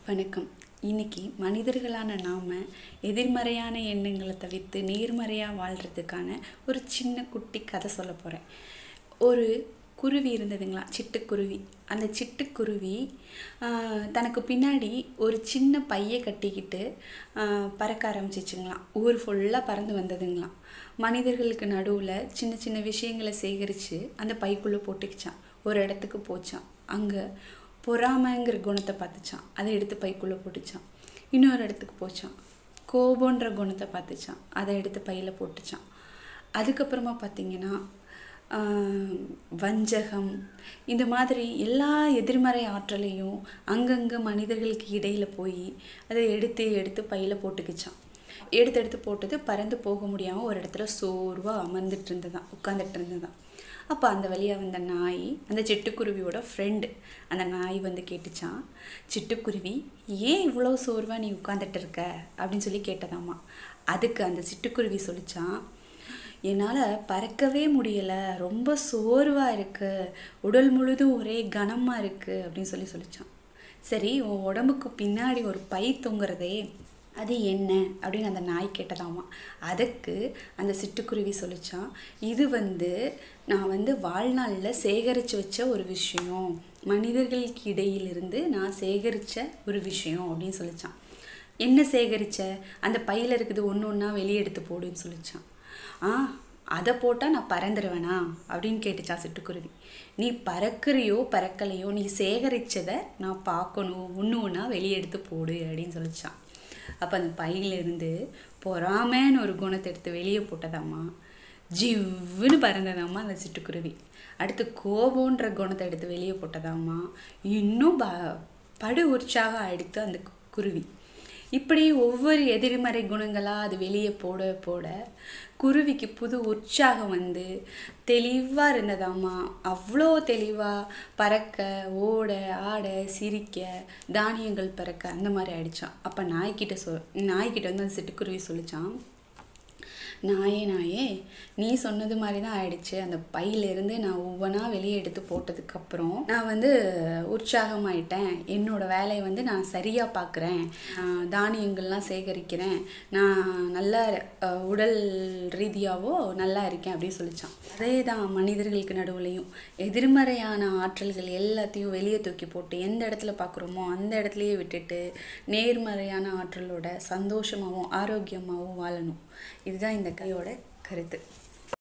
வணக்கம் இன்னைக்கு மனிதர்களான நாம் எதிர்மறையான எண்ணங்களை தவிர்த்து நேர்மறையாக வாழ்கிறதுக்கான ஒரு சின்ன குட்டி கதை சொல்ல போகிறேன் ஒரு குருவி இருந்ததுங்களா சிட்டுக்குருவி அந்த சிட்டுக்குருவி ஆஹ், தனக்கு பின்னாடி ஒரு சின்ன பையை கட்டிக்கிட்டு ஆஹ், பறக்க ஆரம்பிச்சிச்சுங்களாம் ஊர் ஃபுல்லாக பறந்து வந்ததுங்களாம் மனிதர்களுக்கு நடுவில் சின்ன சின்ன விஷயங்களை சேகரித்து அந்த பைக்குள்ளே போட்டுக்கிச்சான் ஒரு இடத்துக்கு போச்சான் அங்கே பொறாமைங்கிற குணத்தை பார்த்துச்சான் அதை எடுத்து பைக்குள்ளே போட்டுச்சான் இன்னொரு இடத்துக்கு போச்சான் கோபன்ற குணத்தை பார்த்துச்சான் அதை எடுத்து பையில் போட்டுச்சான் அதுக்கப்புறமா பார்த்தீங்கன்னா ஆஹ், வஞ்சகம் இந்த மாதிரி எல்லா எதிர்மறை ஆற்றலையும் அங்கங்கே மனிதர்களுக்கு இடையில் போய் அதை எடுத்து எடுத்து பையில் போட்டுக்கிச்சான் எடுத்து எடுத்து போட்டது பறந்து போக முடியாமல் ஒரு இடத்துல சோர்வாக அமர்ந்துட்டு இருந்ததான் உட்காந்துட்டு இருந்ததான் அப்போ அந்த வழியாக வந்த நாய் அந்த சிட்டுக்குருவியோட ஃப்ரெண்டு அந்த நாய் வந்து கேட்டுச்சான் சிட்டுக்குருவி ஏன் இவ்வளோ சோர்வாக நீ உட்காந்துட்டு இருக்க அப்படின்னு சொல்லி கேட்டதாம்மா அதுக்கு அந்த சிட்டுக்குருவி சொல்லிச்சான் என்னால் பறக்கவே முடியலை ரொம்ப சோர்வாக இருக்குது உடல் முழுதும் ஒரே கனமாக இருக்குது அப்படின்னு சொல்லி சொல்லிச்சான் சரி உன் உடம்புக்கு பின்னாடி ஒரு பை தொங்குறதே அது என்ன அப்படின்னு அந்த நாய் கேட்டதாமா அதுக்கு அந்த சிட்டுக்குருவி சொல்லிச்சான் இது வந்து நான் வந்து வாழ்நாளில் சேகரித்து வச்ச ஒரு விஷயம் மனிதர்களுக்கு இடையிலிருந்து நான் சேகரித்த ஒரு விஷயம் அப்படின்னு சொல்லிச்சான் என்ன சேகரிச்ச அந்த பையில் இருக்குது ஒன்று ஒன்றா வெளியே எடுத்து போடுன்னு சொல்லிச்சான் ஆ அதை போட்டால் நான் பறந்துடுவேனா அப்படின்னு கேட்டுச்சான் சிட்டுக்குருவி நீ பறக்கிறியோ பறக்கலையோ நீ சேகரித்ததை நான் பார்க்கணும் ஒன்று ஒன்றா வெளியே எடுத்து போடு அப்படின்னு சொல்லிச்சான் அப்போ அந்த பையிலிருந்து பொறாமைன்னு ஒரு குணத்தை எடுத்து வெளியே போட்டதாம்மா ஜிவ்வுன்னு பறந்ததாம்மா அந்த சிட்டுக்குருவி அடுத்து கோபன்ற குணத்தை எடுத்து வெளியே போட்டதாம்மா இன்னும் ப படு உற்சாகம் ஆயிடுத்து அந்த கு- குருவி இப்படி ஒவ்வொரு எதிர்மறை குணங்களாக அது வெளியே போட போட குருவிக்கு புது உற்சாகம் வந்து தெளிவாக இருந்ததாம்மா அவ்வளோ தெளிவாக பறக்க ஓட ஆட சிரிக்க தானியங்கள் பறக்க அந்த மாதிரி ஆயிடுச்சான் அப்போ நாய்க்கிட்ட சொ நாய்க்கிட்ட வந்து அந்த சிட்டுக்குருவி சொல்லிச்சான் நாயே நாயே நீ சொன்னது மாதிரி தான் ஆயிடுச்சு அந்த பையிலேருந்து நான் ஒவ்வொன்றா வெளியே எடுத்து போட்டதுக்கப்புறம் நான் வந்து உற்சாகமாயிட்டேன் என்னோட வேலையை வந்து நான் சரியாக பார்க்குறேன் தானியங்கள்லாம் சேகரிக்கிறேன் நான் நல்ல அஹ், உடல் ரீதியாவோ நல்லா இருக்கேன் அப்படின்னு சொல்லிச்சான் அதே தான் மனிதர்களுக்கு நடுவுலையும் எதிர்மறையான ஆற்றல்கள் எல்லாத்தையும் வெளியே தூக்கி போட்டு எந்த இடத்துல பார்க்குறோமோ அந்த இடத்துலையே விட்டுட்டு நேர்மறையான ஆற்றலோட சந்தோஷமாகவும் ஆரோக்கியமாகவும் வாழணும் இதுதான் இந்த கையோட கருத்து